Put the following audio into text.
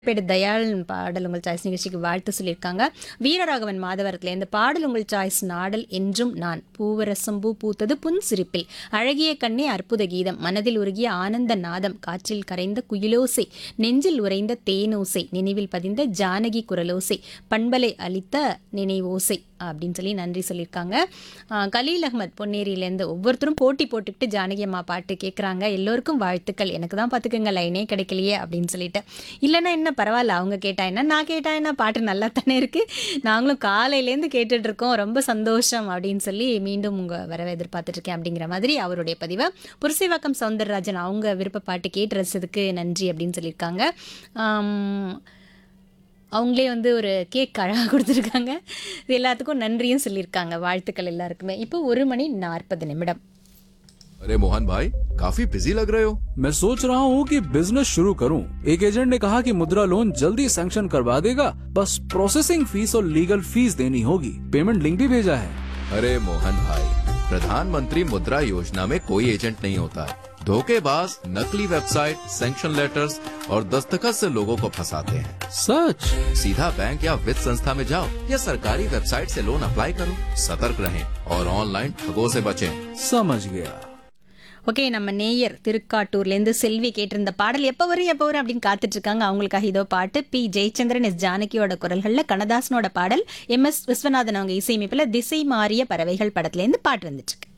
pad Dayal பாடல் உங்கள் choice நிகழ்ச்சிக்கு வாழ்த்து சொல்லியிருக்காங்க வீரராகவன் மாதவரத்தில் இந்த பாடல் உங்கள் சாய்ஸ் நாடல் என்றும் நான் பூவரசம் பூ பூத்தது புன் சிரிப்பில் அழகிய கண்ணே அற்புத கீதம் மனதில் உருகிய ஆனந்த நாதம் காற்றில் கரைந்த குயிலோசை நெஞ்சில் உறைந்த தேனோசை நினைவில் பதிந்த ஜானகி குரலோசை பண்பலை அளித்த நினைவோசை அப்படின்னு சொல்லி நன்றி சொல்லியிருக்காங்க ஆஹ் கலீல் அகமத் பொன்னேரியிலேருந்து ஒவ்வொருத்தரும் போட்டி போட்டுக்கிட்டு ஜானகி அம்மா பாட்டு கேட்குறாங்க எல்லோருக்கும் வாழ்த்துக்கள் எனக்கு தான் பார்த்துக்கோங்க லைனே கிடைக்கலையே அப்படின்னு சொல்லிட்டு இல்லைன்னா என்ன பரவாயில்ல அவங்க கேட்டா என்ன நான் கேட்டா என்ன பாட்டு நல்லா தானே இருக்கு நாங்களும் காலையிலேருந்து கேட்டுட்டு இருக்கோம் ரொம்ப சந்தோஷம் அப்படின்னு சொல்லி மீண்டும் உங்கள் வரவை எதிர்பார்த்துட்டு இருக்கேன் அப்படிங்கிற மாதிரி அவருடைய பதிவை புரசைவாக்கம் சவுந்தரராஜன் அவங்க விருப்ப பாட்டு கேட்டு ரசிச்சதுக்கு நன்றி அப்படின்னு சொல்லியிருக்காங்க ஆம், அவங்களே வந்து ஒரு கேக் அழகாக கொடுத்துருக்காங்க இது எல்லாத்துக்கும் நன்றியும் சொல்லியிருக்காங்க வாழ்த்துக்கள் எல்லாருக்குமே இப்போ ஒரு மணி நாற்பது நிமிடம் अरे मोहन भाई काफी बिजी लग रहे हो मैं सोच रहा हूँ कि बिजनेस शुरू करूँ एक एजेंट ने कहा कि मुद्रा लोन जल्दी सैंक्शन करवा देगा बस प्रोसेसिंग फीस और लीगल फीस देनी होगी पेमेंट लिंक भी भेजा है अरे मोहन भाई प्रधानमंत्री मुद्रा योजना में कोई एजेंट नहीं होता है धोखेबाज नकली वेबसाइट सैंक्शन लेटर्स और दस्तखत से लोगों को फंसाते हैं सच सीधा बैंक या वित्त संस्था में जाओ या सरकारी वेबसाइट से लोन अप्लाई करो सतर्क रहें और ऑनलाइन ठगों से बचें समझ गया ஓகே நம்ம நேயர் திருக்காட்டூர்லேருந்து செல்வி கேட்டிருந்த பாடல் எப்போ வரும் எப்போ வரும் அப்படின்னு காத்துட்டு இருக்காங்க அவங்களுக்காக இதோ பாட்டு பி ஜெயச்சந்திரன் எஸ் ஜானகியோட குரல்களில் கண்ணதாசனோட பாடல் எம் எஸ் விஸ்வநாதன் அவங்க இசையமைப்பில் திசை மாறிய பறவைகள் படத்துலேருந்து பாட்டு வந்துட்டு இருக்கு